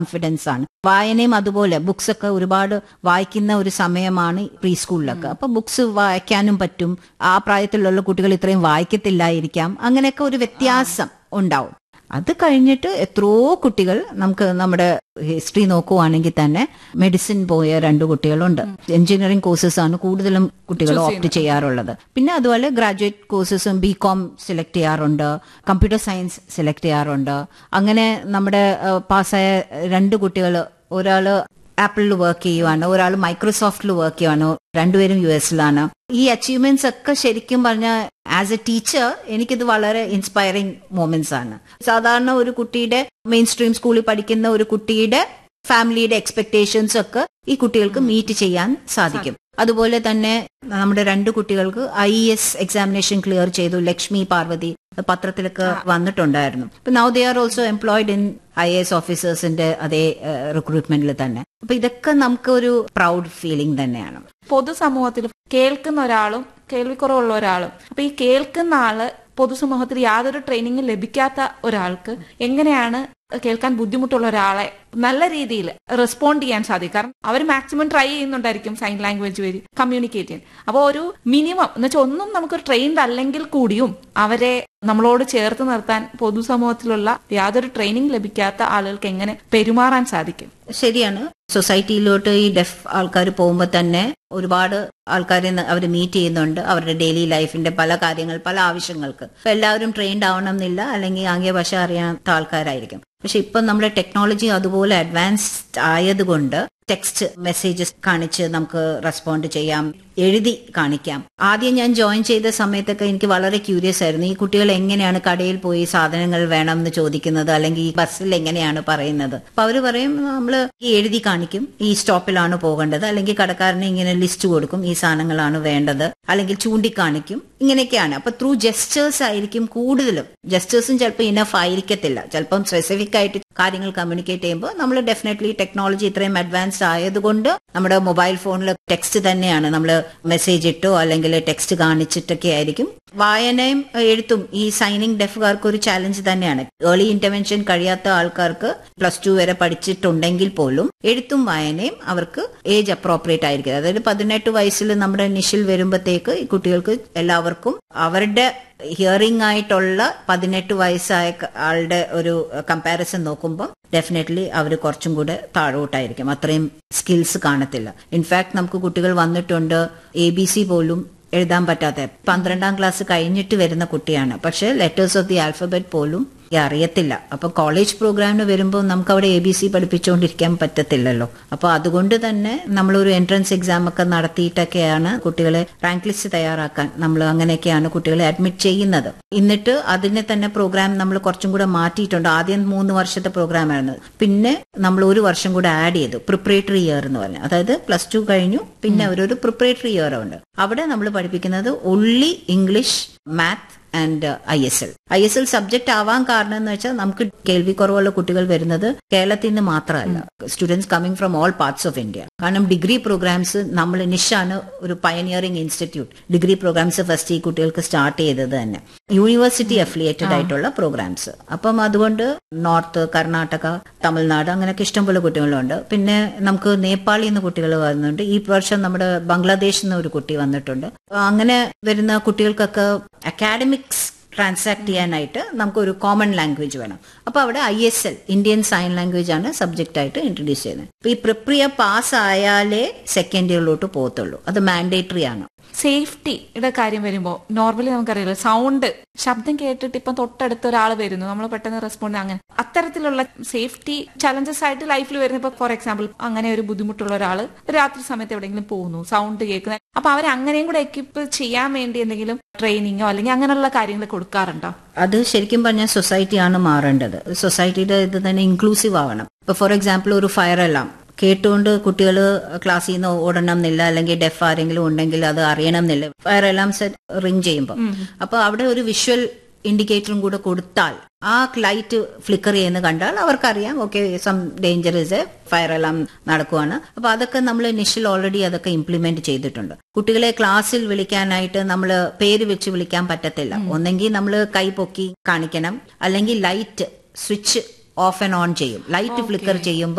confidence ആണ് വായനയും അതുപോലെ ബുക്സ് ഒക്കെ ഒരുപാട് വായിക്കുന്ന ഒരു സമയമാണ് പ്രീ സ്കൂളിലൊക്കെ അപ്പൊ ബുക്സ് വായിക്കാനും പറ്റും ആ പ്രായത്തിലുള്ള കുട്ടികൾ ഇത്രയും വായിക്കത്തില്ലായിരിക്കാം അങ്ങനെയൊക്കെ ഒരു വ്യത്യാസം ഉണ്ടാവും അത് കഴിഞ്ഞിട്ട് എത്രയോ കുട്ടികൾ നമുക്ക് നമ്മുടെ ഹിസ്റ്ററി നോക്കുവാണെങ്കിൽ തന്നെ മെഡിസിൻ പോയ രണ്ട് കുട്ടികളുണ്ട് എഞ്ചിനീയറിംഗ് കോഴ്സസ് ആണ് കൂടുതലും കുട്ടികൾ ഓപ്റ്റ് ചെയ്യാറുള്ളത് പിന്നെ അതുപോലെ ഗ്രാജുവേറ്റ് കോഴ്സസും ബി കോം സെലക്ട് ചെയ്യാറുണ്ട് കമ്പ്യൂട്ടർ സയൻസ് സെലക്ട് ചെയ്യാറുണ്ട് അങ്ങനെ നമ്മുടെ ഏഹ്, പാസ്സായ രണ്ട് കുട്ടികൾ ഒരാള് ആപ്പിളിൽ വർക്ക് ചെയ്യുവാണ് ഒരാൾ മൈക്രോസോഫ്റ്റിൽ വർക്ക് ചെയ്യുവാണ് രണ്ടുപേരും യു എസിലാണ് ഈ അച്ചീവ്മെന്റ്സ് ഒക്കെ ശരിക്കും പറഞ്ഞാൽ ആസ് എ ടീച്ചർ എനിക്കിത് വളരെ ഇൻസ്പയറിംഗ് മൊമെന്റ്സ് ആണ് സാധാരണ ഒരു കുട്ടിയുടെ മെയിൻ സ്ട്രീം സ്കൂളിൽ പഠിക്കുന്ന ഒരു കുട്ടിയുടെ ഫാമിലിയുടെ എക്സ്പെക്ടേഷൻസ് ഒക്കെ ഈ കുട്ടികൾക്ക് മീറ്റ് ചെയ്യാൻ സാധിക്കും അതുപോലെ തന്നെ നമ്മുടെ രണ്ട് കുട്ടികൾക്ക് ഐ എസ് എക്സാമിനേഷൻ ക്ലിയർ ചെയ്തു ലക്ഷ്മി പാർവതി അത് പത്രത്തിലൊക്കെ വന്നിട്ടുണ്ടായിരുന്നു ഇപ്പൊ now they are also employed in I S ഓഫീസേഴ്സിന്റെ അതേ റിക്രൂട്ട്മെന്റിൽ തന്നെ അപ്പൊ ഇതൊക്കെ നമുക്ക് ഒരു പ്രൗഡ് ഫീലിംഗ് തന്നെയാണ് പൊതുസമൂഹത്തിൽ കേൾക്കുന്ന ഒരാളും കേൾവിക്കുറവുള്ള ഒരാളും അപ്പൊ ഈ കേൾക്കുന്ന ആള് പൊതുസമൂഹത്തിൽ യാതൊരു ട്രെയിനിങ്ങും ലഭിക്കാത്ത ഒരാൾക്ക് എങ്ങനെയാണ് കേൾക്കാൻ ബുദ്ധിമുട്ടുള്ള ഒരാളെ നല്ല രീതിയിൽ റെസ്പോണ്ട് ചെയ്യാൻ സാധിക്കും കാരണം അവർ മാക്സിമം ട്രൈ ചെയ്യുന്നുണ്ടായിരിക്കും സൈൻ ലാംഗ്വേജ് വഴി കമ്മ്യൂണിക്കേറ്റ് ചെയ്യാൻ അപ്പോൾ ഒരു മിനിമം എന്ന് വെച്ചാൽ ഒന്നും നമുക്ക് ട്രെയിൻഡ് അല്ലെങ്കിൽ കൂടിയും അവരെ നമ്മളോട് ചേർത്ത് നിർത്താൻ പൊതുസമൂഹത്തിലുള്ള യാതൊരു ട്രെയിനിങ് ലഭിക്കാത്ത ആളുകൾക്ക് എങ്ങനെ പെരുമാറാൻ സാധിക്കും ശരിയാണ് സൊസൈറ്റിയിലോട്ട് ഈ ഡെഫ് ആൾക്കാർ പോകുമ്പോൾ തന്നെ ഒരുപാട് ആൾക്കാരെ അവർ മീറ്റ് ചെയ്യുന്നുണ്ട് അവരുടെ ഡെയിലി ലൈഫിന്റെ പല കാര്യങ്ങൾ പല ആവശ്യങ്ങൾക്ക് ഇപ്പൊ എല്ലാവരും ട്രെയിൻഡ് ആവണം എന്നില്ല അല്ലെങ്കിൽ ആംഗ്യ ഭാഷ അറിയാത്ത ആൾക്കാരായിരിക്കും പക്ഷെ ഇപ്പം നമ്മുടെ ടെക്നോളജി അതുപോലെ അഡ്വാൻസ്ഡ് ആയതുകൊണ്ട് ടെക്സ്റ്റ് മെസ്സേജസ് കാണിച്ച് നമുക്ക് റെസ്പോണ്ട് ചെയ്യാം എഴുതി കാണിക്കാം ആദ്യം ഞാൻ ജോയിൻ ചെയ്ത സമയത്തൊക്കെ എനിക്ക് വളരെ ക്യൂരിയസ് ആയിരുന്നു ഈ കുട്ടികൾ എങ്ങനെയാണ് കടയിൽ പോയി സാധനങ്ങൾ വേണം എന്ന് ചോദിക്കുന്നത് അല്ലെങ്കിൽ ഈ ബസ്സിൽ എങ്ങനെയാണ് പറയുന്നത് അപ്പൊ അവര് പറയും നമ്മൾ ഈ എഴുതി കാണിക്കും ഈ സ്റ്റോപ്പിലാണ് പോകേണ്ടത് അല്ലെങ്കിൽ കടക്കാരന് ഇങ്ങനെ ലിസ്റ്റ് കൊടുക്കും ഈ സാധനങ്ങളാണ് വേണ്ടത് അല്ലെങ്കിൽ ചൂണ്ടിക്കാണിക്കും ഇങ്ങനെയൊക്കെയാണ് അപ്പൊ ത്രൂ ജെസ്റ്റേഴ്സ് ആയിരിക്കും കൂടുതലും ജെസ്റ്റേഴ്സും ചിലപ്പോൾ ഇനഫ് ആയിരിക്കത്തില്ല ചിലപ്പം സ്പെസിഫിക് ആയിട്ട് കാര്യങ്ങൾ കമ്മ്യൂണിക്കേറ്റ് ചെയ്യുമ്പോൾ നമ്മൾ ഡെഫിനറ്റ്ലി ടെക്നോളജി ഇത്രയും അഡ്വാൻസ്ഡ് ആയതുകൊണ്ട് നമ്മുടെ മൊബൈൽ ഫോണിൽ ടെക്സ്റ്റ് തന്നെയാണ് നമ്മൾ മെസ്സേജ് ഇട്ടോ അല്ലെങ്കിൽ ടെക്സ്റ്റ് കാണിച്ചിട്ടൊക്കെ ആയിരിക്കും വായനയും എഴുത്തും ഈ സൈനിങ് ഡെഫുകാർക്ക് ഒരു ചാലഞ്ച് തന്നെയാണ് ഏർലി ഇന്റർവെൻഷൻ കഴിയാത്ത ആൾക്കാർക്ക് പ്ലസ് ടു വരെ പഠിച്ചിട്ടുണ്ടെങ്കിൽ പോലും എഴുത്തും വായനയും അവർക്ക് ഏജ് അപ്രോപ്രിയേറ്റ് ആയിരിക്കും അതായത് പതിനെട്ട് വയസ്സിൽ നമ്മുടെ നിഷിൽ വരുമ്പോഴത്തേക്ക് ഈ കുട്ടികൾക്ക് എല്ലാവർക്കും അവരുടെ ഹിയറിംഗ് ആയിട്ടുള്ള പതിനെട്ട് വയസ്സായ ക- ആളുടെ ഒരു കമ്പാരിസൺ നോക്കുമ്പോൾ ഡെഫിനറ്റ്ലി അവർ കുറച്ചും കൂടെ താഴോട്ടായിരിക്കും അത്രയും സ്കിൽസ് കാണത്തില്ല ഇൻഫാക്ട് നമുക്ക് കുട്ടികൾ വന്നിട്ടുണ്ട് എ ബി സി പോലും എഴുതാൻ പറ്റാത്ത പന്ത്രണ്ടാം ക്ലാസ് കഴിഞ്ഞിട്ട് വരുന്ന കുട്ടിയാണ് പക്ഷെ ലെറ്റേഴ്സ് ഓഫ് ദി ആൽഫബറ്റ് പോലും ഈ അറിയത്തില്ല അപ്പൊ കോളേജ് പ്രോഗ്രാമിന് വരുമ്പോൾ നമുക്ക് അവിടെ എ ബി സി പഠിപ്പിച്ചുകൊണ്ടിരിക്കാൻ പറ്റത്തില്ലല്ലോ അപ്പൊ അതുകൊണ്ട് തന്നെ നമ്മളൊരു എൻട്രൻസ് എക്സാം ഒക്കെ നടത്തിയിട്ടൊക്കെയാണ് കുട്ടികളെ റാങ്ക് ലിസ്റ്റ് തയ്യാറാക്കാൻ നമ്മൾ അങ്ങനെയൊക്കെയാണ് കുട്ടികളെ അഡ്മിറ്റ് ചെയ്യുന്നത് എന്നിട്ട് അതിനെ തന്നെ പ്രോഗ്രാം നമ്മൾ കുറച്ചും കൂടെ മാറ്റിയിട്ടുണ്ട് ആദ്യം മൂന്ന് വർഷത്തെ പ്രോഗ്രാം ആയിരുന്നു പിന്നെ നമ്മൾ ഒരു വർഷം കൂടെ ആഡ് ചെയ്തു പ്രിപ്പറേറ്ററി ഇയർ എന്ന് പറഞ്ഞു അതായത് പ്ലസ് ടു കഴിഞ്ഞു പിന്നെ അവരൊരു പ്രിപ്പറേറ്ററി ഇയർ ഉണ്ട് അവിടെ നമ്മൾ പഠിപ്പിക്കുന്നത് only English math and I S L I S L subject ആവാൻ കാരണം എന്ന് വെച്ചാൽ നമുക്ക് കേൾവി കുറവുള്ള കുട്ടികൾ വരുന്നത് കേരളത്തിൽ നിന്ന് മാത്രമല്ല students coming from all parts of India കാരണം ഡിഗ്രി പ്രോഗ്രാംസ് നമ്മൾ നിഷാണ് ഒരു pioneering institute degree programmes first ഈ കുട്ടികൾക്ക് സ്റ്റാർട്ട് ചെയ്തത് തന്നെ യൂണിവേഴ്സിറ്റി അഫിലിയേറ്റഡ് ആയിട്ടുള്ള പ്രോഗ്രാംസ് അപ്പം അതുകൊണ്ട് നോർത്ത് കർണാടക തമിഴ്നാട് അങ്ങനെയൊക്കെ ഇഷ്ടംപോലെ കുട്ടികളുണ്ട് പിന്നെ നമുക്ക് നേപ്പാളിൽ നിന്ന് കുട്ടികൾ വരുന്നുണ്ട് ഈ വർഷം നമ്മുടെ ബംഗ്ലാദേശിൽ നിന്ന് ഒരു കുട്ടി വന്നിട്ടുണ്ട് അങ്ങനെ വരുന്ന കുട്ടികൾക്കൊക്കെ അക്കാഡമിക്സ് ട്രാൻസാക്ട് ചെയ്യാനായിട്ട് നമുക്ക് ഒരു കോമൺ ലാംഗ്വേജ് വേണം അപ്പൊ അവിടെ I S L Indian sign language ആണ് സബ്ജക്റ്റ് ആയിട്ട് ഇൻട്രൊഡ്യൂസ് ചെയ്യുന്നത് അപ്പൊ ഈ പ്രിപ്രിയ പാസ് ആയാലേ സെക്കൻഡ് ഇയറിലോട്ട് പോകത്തുള്ളൂ അത് മാൻഡേറ്ററി ആണ് സേഫ്റ്റിയുടെ കാര്യം വരുമ്പോൾ നോർമലി നമുക്കറിയില്ല സൗണ്ട് ശബ്ദം കേട്ടിട്ട് ഇപ്പം തൊട്ടടുത്ത ഒരാൾ വരുന്നു നമ്മൾ പെട്ടെന്ന് റെസ്പോണ്ട് അങ്ങനെ അത്തരത്തിലുള്ള സേഫ്റ്റി ചലഞ്ചസ് ആയിട്ട് ലൈഫിൽ വരുന്ന ഇപ്പൊ ഫോർ എക്സാമ്പിൾ അങ്ങനെ ഒരു ബുദ്ധിമുട്ടുള്ള ഒരാൾ രാത്രി സമയത്ത് എവിടെയെങ്കിലും പോകുന്നു സൗണ്ട് കേൾക്കുന്ന അപ്പൊ അവർ അങ്ങനെയും കൂടെ എക്യുപ്പ് ചെയ്യാൻ വേണ്ടി എന്തെങ്കിലും ട്രെയിനിങ്ങോ അല്ലെങ്കിൽ അങ്ങനെയുള്ള കാര്യങ്ങൾ കൊടുക്കാറുണ്ടോ അത് ശരിക്കും പറഞ്ഞാൽ സൊസൈറ്റിയാണ് മാറേണ്ടത് സൊസൈറ്റിയുടെ ഇത് തന്നെ ഇൻക്ലൂസീവ് ആവണം ഇപ്പൊ ഫോർ എക്സാമ്പിൾ ഒരു ഫയർ അലാം കേട്ടുകൊണ്ട് കുട്ടികൾ ക്ലാസ്സിൽ നിന്ന് ഓടണം എന്നില്ല അല്ലെങ്കിൽ ഡെഫ് ആരെങ്കിലും ഉണ്ടെങ്കിൽ അത് അറിയണം എന്നില്ല ഫയർ അലാംസ് റിങ് ചെയ്യുമ്പോൾ അപ്പൊ അവിടെ ഒരു വിഷ്വൽ ഇൻഡിക്കേറ്ററും കൂടെ കൊടുത്താൽ ആ ലൈറ്റ് ഫ്ലിക്കർ ചെയ്യുന്ന കണ്ടാൽ അവർക്കറിയാം okay some danger is a fire alarm നടക്കുവാണ് അപ്പൊ അതൊക്കെ നമ്മൾ നിഷിൽ ഓൾറെഡി അതൊക്കെ ഇംപ്ലിമെന്റ് ചെയ്തിട്ടുണ്ട് കുട്ടികളെ ക്ലാസ്സിൽ വിളിക്കാനായിട്ട് നമ്മൾ പേര് വെച്ച് വിളിക്കാൻ പറ്റത്തില്ല ഒന്നെങ്കിൽ നമ്മൾ കൈ പൊക്കി കാണിക്കണം അല്ലെങ്കിൽ light switch off and on ചെയ്യും ലൈറ്റ് ഫ്ലിക്കർ ചെയ്യുമ്പോൾ